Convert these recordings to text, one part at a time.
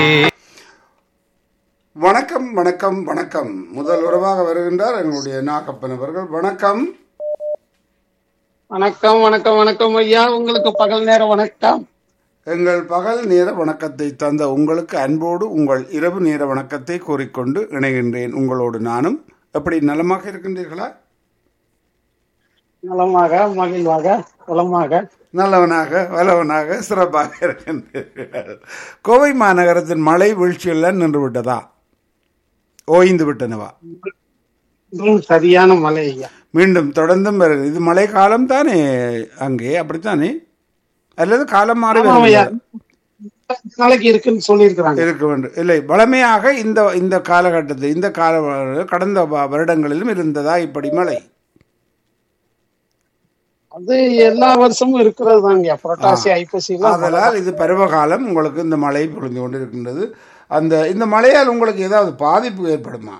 வணக்கம் வணக்கம் வணக்கம் முதல் உறவாக வருகின்றார் எங்களுடைய நாகப்பன் அவர்கள் வணக்கம் வணக்கம் வணக்கம் வணக்கம் ஐயா உங்களுக்கு பகல் நேர வணக்கம் எங்கள் பகல் நேர வணக்கத்தை தந்த உங்களுக்கு அன்போடு உங்கள் இரவு நேர வணக்கத்தை கூறிக்கொண்டு இணைகின்றேன் உங்களோடு நானும் எப்படி நலமாக இருக்கின்றீர்களா நலமாக மகிழ்வாக வளமாக நல்லவனாக வல்லவனாக சிறப்பாக இருக்கின்றீர்கள் கோவை மாநகரத்தின் மழை வீழ்ச்சியெல்லாம் நின்று விட்டதா ஓய்ந்து விட்டனவா இதுவும் சரியான மழை ஐயா மீண்டும் தொடர்ந்தும் வருகிறது இது மழை காலம் தானே அங்கே அப்படித்தானே அல்லது காலம் மாறி ஆமாம் ஐயா வருகிறது நாளைக்கு இருக்குன்னு சொல்லியிருக்கிறாங்க இருக்க வேண்டும் இல்லை வளமையாக இந்த இந்த காலகட்டத்தில் இந்த கால கடந்த வ- வருடங்களிலும் இருந்ததா இப்படி மழை அது எல்லா வருஷமும் இருக்கிறது தாங்க புரட்டாசி ஐப்பசி எல்லாம் ஆதலால் இது பருவகாலம் உங்களுக்கு இந்த மழை பொழிந்து கொண்டு இருக்கின்றது அந்த இந்த மழையால் உங்களுக்கு ஏதாவது பாதிப்பு ஏற்படுமா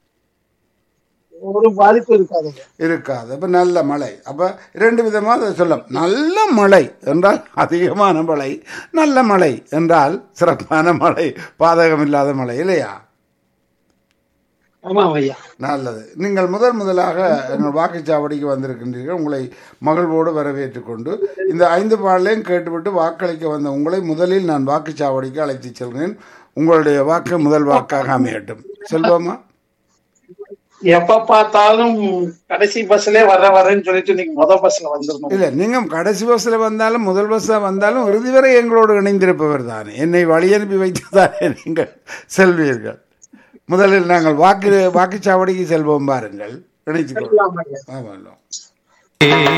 ஒரு பாதிப்பு இருக்காது ஐயா. இருக்காது அப்ப நல்ல மழை அப்ப இரண்டு விதமாக அதை சொல்லலாம் நல்ல மழை என்றால் அதிகமான மழை நல்ல மழை என்றால் சிறப்பான மழை பாதகம் இல்லாத மழை இல்லையா ஆமாம் ஐயா நல்லது நீங்கள் முதல் முதலாக எங்கள் வாக்குச்சாவடிக்கு வந்திருக்கின்றீர்கள் உங்களை மகிழ்வோடு வரவேற்றுக் கொண்டு இந்த ஐந்து பாடலையும் கேட்டுவிட்டு வாக்களிக்க வந்த உங்களை முதலில் நான் வாக்குச்சாவடிக்கு அழைத்து செல்கிறேன் உங்களுடைய வாக்கு முதல் வாக்காக அமையட்டும் செல்வோமா எப்ப பார்த்தாலும் கடைசி பஸ்ல வர வரேன்னு சொல்லிட்டு நீங்க முத பஸ்ல வந்துடணும் இல்லை நீங்கள் கடைசி பஸ்ஸில் வந்தாலும் முதல் பஸ்ஸில் வந்தாலும் இறுதி வரை எங்களோடு இணைந்திருப்பவர் தானே என்னை வழி அனுப்பி வைத்து தானே நீங்கள் செல்வீர்கள் முதலில் நாங்கள் வாக்கு வாக்குச்சாவடிக்கு செல்வோம் பாருங்கள் இணைத்துக் கொள்வோம் ஐயா. ஆமாம்